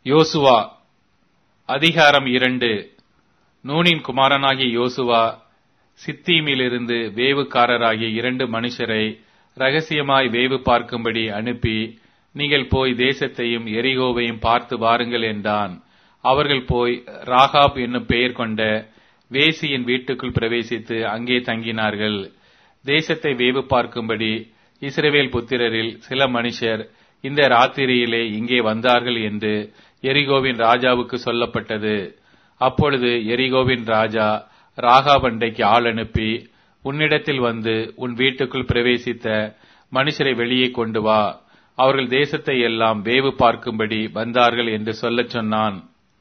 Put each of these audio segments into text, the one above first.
யோசுவா அதிகாரம் இரண்டு நூனின் குமாரனாகிய யோசுவா சித்தீமிலிருந்து வேவுக்காரராகிய இரண்டு மனுஷரை ரகசியமாய் வேவு பார்க்கும்படி அனுப்பி நீங்கள் போய் தேசத்தையும் எரிகோவையும் பார்த்து வாருங்கள் என்றான் அவர்கள் போய் ராகாப் என்னும் பெயர் கொண்ட வேசியின் வீட்டுக்குள் பிரவேசித்து அங்கே தங்கினார்கள் தேசத்தை வேவு பார்க்கும்படி இஸ்ரவேல் புத்திரரில் சில மனுஷர் இந்த ராத்திரியிலே இங்கே வந்தார்கள் என்று எரிகோவின் ராஜாவுக்கு சொல்லப்பட்டது அப்பொழுது எரிகோவின் ராஜா ராகாபண்டைக்கு ஆள் அனுப்பி உன்னிடத்தில் வந்து உன் வீட்டுக்குள் பிரவேசித்த மனுஷரை வெளியே கொண்டு வா அவர்கள் தேசத்தை எல்லாம் வேவு பார்க்கும்படி வந்தார்கள் என்று சொல்லச் சொன்னான்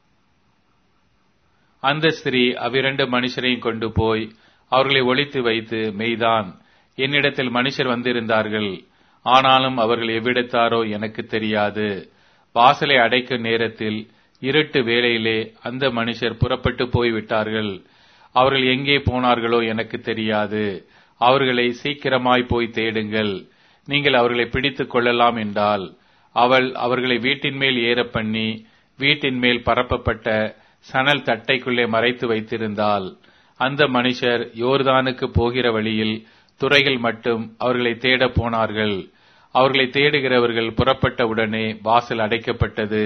அந்த ஸ்திரீ அவ்விரண்டு மனுஷரையும் கொண்டு போய் அவர்களை ஒழித்து வைத்து மெய்தான் என்னிடத்தில் மனுஷர் வந்திருந்தார்கள் ஆனாலும் அவர்கள் எவ்விடத்தாரோ எனக்கு தெரியாது வாசலை அடைக்கும் நேரத்தில் இருட்டு வேளையிலே அந்த மனுஷர் புறப்பட்டு போய்விட்டார்கள் அவர்கள் எங்கே போனார்களோ எனக்கு தெரியாது அவர்களை சீக்கிரமாய் போய் தேடுங்கள் நீங்கள் அவர்களை பிடித்துக் கொள்ளலாம் என்றால் அவள் அவர்களை வீட்டின் மேல் ஏற பண்ணி வீட்டின் மேல் பரப்பப்பட்ட சணல் தட்டைக்குள்ளே மறைத்து வைத்திருந்தால் அந்த மனுஷர் யோர்தானுக்கு போகிற வழியில் துறைகள் மட்டும் அவர்களை தேட போனார்கள் அவர்களை தேடுகிறவர்கள் புறப்பட்ட உடனே வாசல் அடைக்கப்பட்டது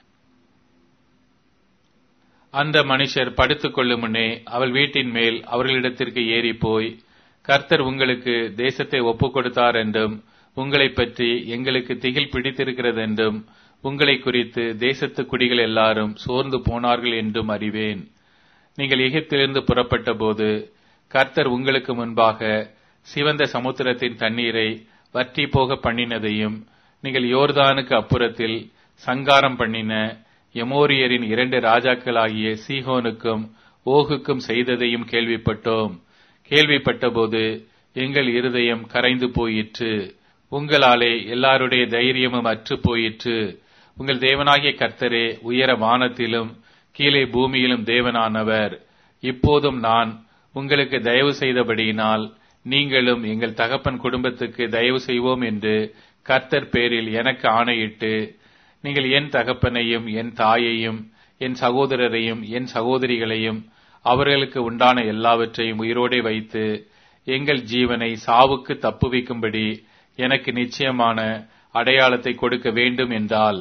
அந்த மனுஷர் படுத்துக் கொள்ளும் முன்னே அவள் வீட்டின் மேல் அவர்களிடத்திற்கு ஏறி போய் கர்த்தர் உங்களுக்கு தேசத்தை ஒப்புக் கொடுத்தார் என்றும் உங்களை பற்றி எங்களுக்கு திகில் பிடித்திருக்கிறது என்றும் உங்களை குறித்து தேசத்து குடிகள் எல்லாரும் சோர்ந்து போனார்கள் என்றும் அறிவேன் நீங்கள் எகிப்திலிருந்து புறப்பட்ட போது கர்த்தர் உங்களுக்கு முன்பாக சிவந்த சமுத்திரத்தின் தண்ணீரை வற்றி போக பண்ணினதையும் நீங்கள் யோர்தானுக்கு அப்புறத்தில் சங்காரம் பண்ணின எமோரியரின் இரண்டு ராஜாக்களாகிய சீகோனுக்கும் ஓகுக்கும் செய்ததையும் கேள்விப்பட்டோம் கேள்விப்பட்டபோது எங்கள் இருதயம் கரைந்து போயிற்று உங்களாலே எல்லாருடைய தைரியமும் அற்று போயிற்று உங்கள் தேவனாகிய கர்த்தரே உயர வானத்திலும் கீழே பூமியிலும் தேவனானவர் இப்போதும் நான் உங்களுக்கு தயவு செய்தபடியினால் நீங்களும் எங்கள் தகப்பன் குடும்பத்துக்கு தயவு செய்வோம் என்று கர்த்தர் பேரில் எனக்கு ஆணையிட்டு நீங்கள் என் தகப்பனையும் என் தாயையும் என் சகோதரரையும் என் சகோதரிகளையும் அவர்களுக்கு உண்டான எல்லாவற்றையும் உயிரோடே வைத்து எங்கள் ஜீவனை சாவுக்கு தப்புவிக்கும்படி எனக்கு நிச்சயமான அடையாளத்தை கொடுக்க வேண்டும் என்றால்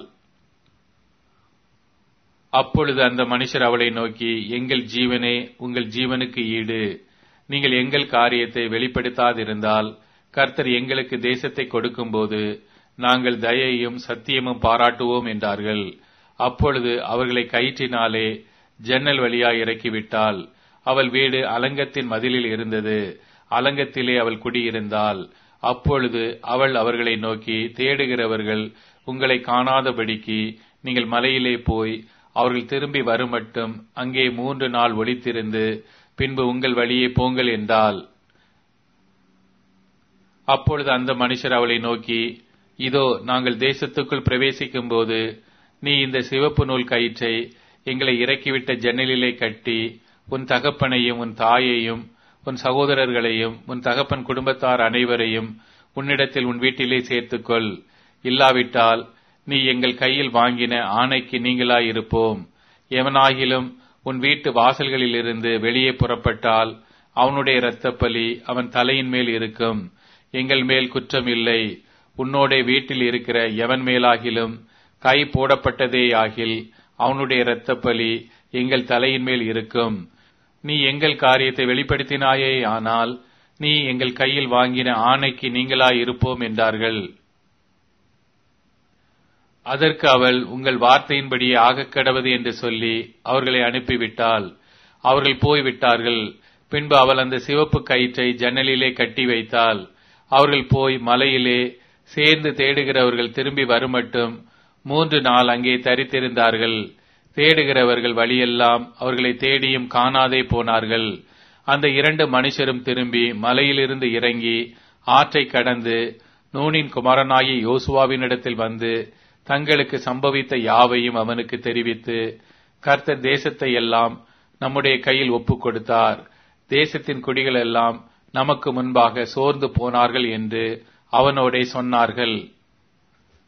அப்பொழுது அந்த மனுஷர் அவளை நோக்கி எங்கள் ஜீவனே உங்கள் ஜீவனுக்கு ஈடு நீங்கள் எங்கள் காரியத்தை வெளிப்படுத்தாதிருந்தால் கர்த்தர் எங்களுக்கு தேசத்தை கொடுக்கும்போது நாங்கள் தயையும் சத்தியமும் பாராட்டுவோம் என்றார்கள் அப்பொழுது அவர்களை கயிற்றினாலே ஜன்னல் வழியாய் இறக்கிவிட்டால் அவள் வீடு அலங்கத்தின் மதிலில் இருந்தது அலங்கத்திலே அவள் குடியிருந்தாள் அப்பொழுது அவள் அவர்களை நோக்கி தேடுகிறவர்கள் உங்களை காணாதபடிக்கு நீங்கள் மலையிலே போய் அவர்கள் திரும்பி வருமட்டும் அங்கே மூன்று நாள் ஒளித்திருந்து பின்பு உங்கள் வழியே போங்கள் என்றால் அப்பொழுது அந்த மனுஷர் அவளை நோக்கி இதோ நாங்கள் தேசத்துக்குள் பிரவேசிக்கும் போது நீ இந்த சிவப்பு நூல் கயிற்றை எங்களை இறக்கிவிட்ட ஜன்னலிலே கட்டி உன் தகப்பனையும் உன் தாயையும் உன் சகோதரர்களையும் உன் தகப்பன் குடும்பத்தார் அனைவரையும் உன்னிடத்தில் உன் வீட்டிலே சேர்த்துக்கொள் இல்லாவிட்டால் நீ எங்கள் கையில் வாங்கின ஆணைக்கு நீங்களாயிருப்போம் எவனாகிலும் உன் வீட்டு வாசல்களிலிருந்து வெளியே புறப்பட்டால் அவனுடைய இரத்தப்பலி அவன் தலையின் மேல் இருக்கும் எங்கள் மேல் குற்றம் இல்லை உன்னோட வீட்டில் இருக்கிற எவன் மேலாகிலும் கை போடப்பட்டதே ஆகில் அவனுடைய இரத்தப்பலி எங்கள் தலையின் மேல் இருக்கும் நீ எங்கள் காரியத்தை வெளிப்படுத்தினாயே ஆனால் நீ எங்கள் கையில் வாங்கின ஆணைக்கு நீங்களாய் இருப்போம் என்றார்கள் அதற்கு அவள் உங்கள் வார்த்தையின்படியே ஆகக் கடவது என்று சொல்லி அவர்களை அனுப்பிவிட்டாள் அவர்கள் போய்விட்டார்கள் பின்பு அவள் அந்த சிவப்பு கயிற்றை ஜன்னலிலே கட்டி வைத்தாள் அவர்கள் போய் மலையிலே சேர்ந்து தேடுகிறவர்கள் திரும்பி வருமட்டும் மூன்று நாள் அங்கே தரித்திருந்தார்கள் தேடுகிறவர்கள் வழியெல்லாம் அவர்களை தேடியும் காணாதே போனார்கள் அந்த இரண்டு மனுஷரும் திரும்பி மலையிலிருந்து இறங்கி ஆற்றை கடந்து நூனின் குமாரனாகி யோசுவாவினிடத்தில் வந்து தங்களுக்கு சம்பவித்த யாவையும் அவனுக்கு தெரிவித்து கர்த்தர் தேசத்தை எல்லாம் நம்முடைய கையில் ஒப்புக் கொடுத்தார் தேசத்தின் குடிகள் எல்லாம் நமக்கு முன்பாக சோர்ந்து போனார்கள் என்று அவனோடே சொன்னார்கள்